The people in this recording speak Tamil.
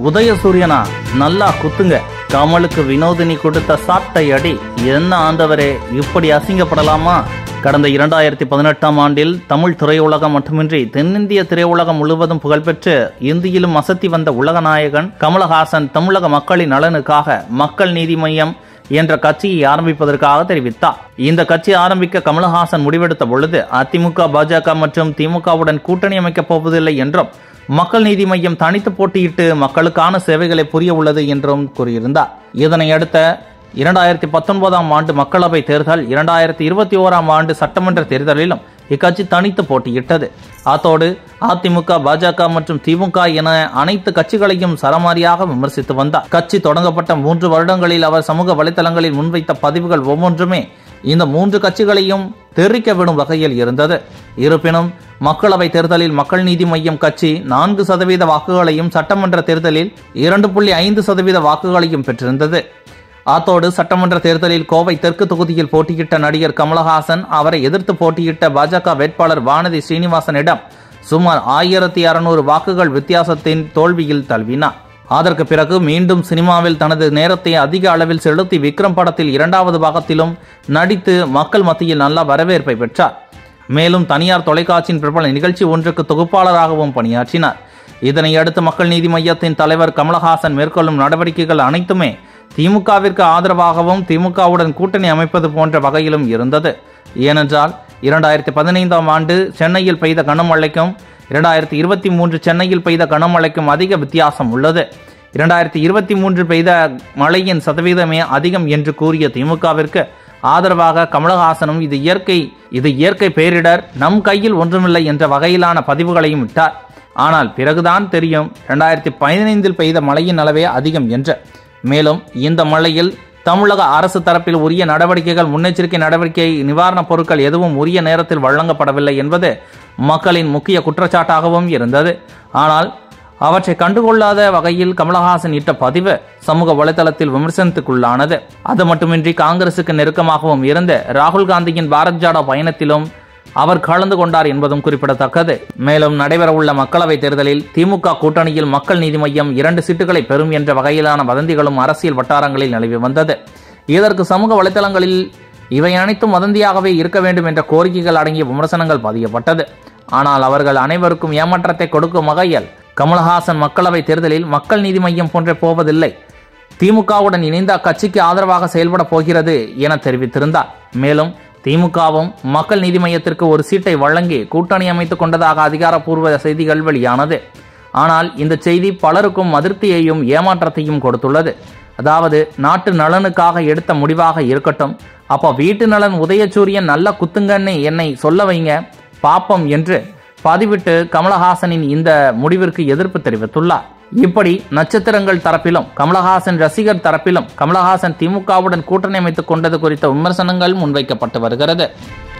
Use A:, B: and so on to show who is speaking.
A: உதயசூரியனா நல்லா குத்துங்க கமலுக்கு வினோதினி கொடுத்த சாட்டை அடி என்ன ஆண்டவரே இப்படி அசிங்கப்படலாமா கடந்த இரண்டாயிரத்தி பதினெட்டாம் ஆண்டில் தமிழ் திரையுலகம் மட்டுமின்றி தென்னிந்திய திரையுலகம் முழுவதும் புகழ்பெற்று இந்தியிலும் அசத்தி வந்த உலகநாயகன் கமலஹாசன் தமிழக மக்களின் நலனுக்காக மக்கள் நீதி மையம் என்ற கட்சியை ஆரம்பிப்பதற்காக தெரிவித்தார் இந்த கட்சி ஆரம்பிக்க கமலஹாசன் முடிவெடுத்த பொழுது அதிமுக பாஜக மற்றும் திமுகவுடன் கூட்டணி அமைக்கப் போவதில்லை என்றும் மக்கள் நீதி மையம் தனித்து போட்டியிட்டு மக்களுக்கான சேவைகளை புரிய உள்ளது என்றும் கூறியிருந்தார் இதனை அடுத்த இரண்டாயிரத்தி பத்தொன்பதாம் ஆண்டு மக்களவை தேர்தல் இரண்டாயிரத்தி இருபத்தி ஓராம் ஆண்டு சட்டமன்ற தேர்தலிலும் இக்கட்சி தனித்து போட்டியிட்டது அத்தோடு அதிமுக பாஜக மற்றும் திமுக என அனைத்து கட்சிகளையும் சரமாரியாக விமர்சித்து வந்தார் கட்சி தொடங்கப்பட்ட மூன்று வருடங்களில் அவர் சமூக வலைதளங்களில் முன்வைத்த பதிவுகள் ஒவ்வொன்றுமே இந்த மூன்று கட்சிகளையும் தெரிக்க விடும் வகையில் இருந்தது இருப்பினும் மக்களவை தேர்தலில் மக்கள் நீதி மையம் கட்சி நான்கு சதவீத வாக்குகளையும் சட்டமன்ற தேர்தலில் இரண்டு புள்ளி ஐந்து சதவீத வாக்குகளையும் பெற்றிருந்தது அத்தோடு சட்டமன்ற தேர்தலில் கோவை தெற்கு தொகுதியில் போட்டியிட்ட நடிகர் கமலஹாசன் அவரை எதிர்த்து போட்டியிட்ட பாஜக வேட்பாளர் வானதி ஸ்ரீனிவாசனிடம் சுமார் ஆயிரத்தி அறுநூறு வாக்குகள் வித்தியாசத்தின் தோல்வியில் தழுவினார் அதற்கு பிறகு மீண்டும் சினிமாவில் தனது நேரத்தை அதிக அளவில் செலுத்தி விக்ரம் படத்தில் இரண்டாவது பாகத்திலும் நடித்து மக்கள் மத்தியில் நல்ல வரவேற்பை பெற்றார் மேலும் தனியார் தொலைக்காட்சியின் பிரபல நிகழ்ச்சி ஒன்றுக்கு தொகுப்பாளராகவும் பணியாற்றினார் இதனை அடுத்து மக்கள் நீதி மையத்தின் தலைவர் கமலஹாசன் மேற்கொள்ளும் நடவடிக்கைகள் அனைத்துமே திமுகவிற்கு ஆதரவாகவும் திமுகவுடன் கூட்டணி அமைப்பது போன்ற வகையிலும் இருந்தது ஏனென்றால் இரண்டாயிரத்தி பதினைந்தாம் ஆண்டு சென்னையில் பெய்த கனமழைக்கும் இரண்டாயிரத்தி இருபத்தி மூன்று சென்னையில் பெய்த கனமழைக்கும் அதிக வித்தியாசம் உள்ளது இரண்டாயிரத்தி இருபத்தி மூன்று பெய்த மழையின் சதவீதமே அதிகம் என்று கூறிய திமுகவிற்கு ஆதரவாக கமலஹாசனும் இது இயற்கை இது இயற்கை பேரிடர் நம் கையில் ஒன்றுமில்லை என்ற வகையிலான பதிவுகளையும் விட்டார் ஆனால் பிறகுதான் தெரியும் இரண்டாயிரத்தி பதினைந்தில் பெய்த மழையின் அளவே அதிகம் என்று மேலும் இந்த மழையில் தமிழக அரசு தரப்பில் உரிய நடவடிக்கைகள் முன்னெச்சரிக்கை நடவடிக்கை நிவாரணப் பொருட்கள் எதுவும் உரிய நேரத்தில் வழங்கப்படவில்லை என்பது மக்களின் முக்கிய குற்றச்சாட்டாகவும் இருந்தது ஆனால் அவற்றை கண்டுகொள்ளாத வகையில் கமலஹாசன் இட்ட பதிவு சமூக வலைதளத்தில் விமர்சனத்துக்குள்ளானது அது மட்டுமின்றி காங்கிரசுக்கு நெருக்கமாகவும் இருந்த ராகுல் காந்தியின் பாரத் ஜாடோ பயணத்திலும் அவர் கலந்து கொண்டார் என்பதும் குறிப்பிடத்தக்கது மேலும் நடைபெறவுள்ள மக்களவைத் தேர்தலில் திமுக கூட்டணியில் மக்கள் நீதி மையம் இரண்டு சீட்டுகளை பெறும் என்ற வகையிலான வதந்திகளும் அரசியல் வட்டாரங்களில் நிலவி வந்தது இதற்கு சமூக வலைதளங்களில் இவை அனைத்தும் வதந்தியாகவே இருக்க வேண்டும் என்ற கோரிக்கைகள் அடங்கிய விமர்சனங்கள் பதியப்பட்டது ஆனால் அவர்கள் அனைவருக்கும் ஏமாற்றத்தை கொடுக்கும் வகையில் கமலஹாசன் மக்களவைத் தேர்தலில் மக்கள் நீதி மையம் போன்றே போவதில்லை திமுகவுடன் இணைந்த அக்கட்சிக்கு ஆதரவாக செயல்பட போகிறது என தெரிவித்திருந்தார் மேலும் திமுகவும் மக்கள் நீதி மையத்திற்கு ஒரு சீட்டை வழங்கி கூட்டணி அமைத்துக் கொண்டதாக அதிகாரப்பூர்வ செய்திகள் வெளியானது ஆனால் இந்த செய்தி பலருக்கும் அதிருப்தியையும் ஏமாற்றத்தையும் கொடுத்துள்ளது அதாவது நாட்டு நலனுக்காக எடுத்த முடிவாக இருக்கட்டும் அப்போ வீட்டு நலன் உதயசூரியன் நல்ல குத்துங்கன்னு என்னை சொல்ல வைங்க பாப்பம் என்று பதிவிட்டு கமலஹாசனின் இந்த முடிவிற்கு எதிர்ப்பு தெரிவித்துள்ளார் இப்படி நட்சத்திரங்கள் தரப்பிலும் கமலஹாசன் ரசிகர் தரப்பிலும் கமலஹாசன் திமுகவுடன் கூட்டணி அமைத்துக் கொண்டது குறித்த விமர்சனங்கள் முன்வைக்கப்பட்டு வருகிறது